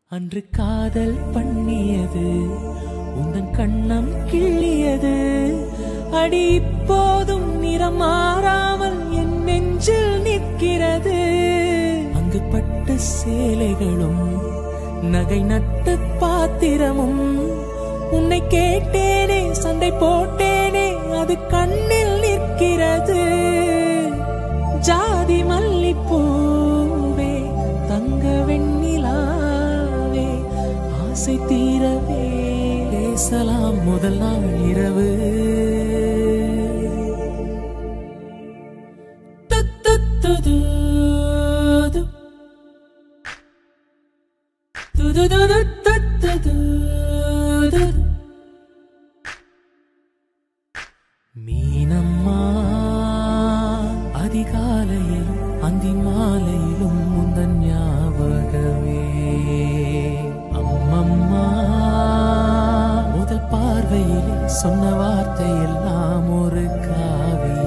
அன்று காதல் பண்ணியது உந்தன் கண்ணம் கிள்ளியது அடி இப்போதும் நிறம் மாறாமல் என் நெஞ்சில் நிற்கிறது அங்கு பட்ட சேலைகளும் நகை நட்டு பாத்திரமும் உன்னை கேட்டேனே சண்டை போட்டேனே அது கண்ணில் நிற்கிறது ஜாதி மல்லிப்பூவே தங்க வெண்ணிலாவே ஆசை தீரவே பேசலாம் முதல் நாள் இரவு துத்துத்துது. துதுதுதுதுதுதுது. மீனம்மா அதிகாலையில் அந்தி மாலையிலும் முந்தன் ஞாபகமே அம்மம்மா முதல் பார்வையில் சொன்ன வார்த்தை எல்லாம் ஒரு காவியம்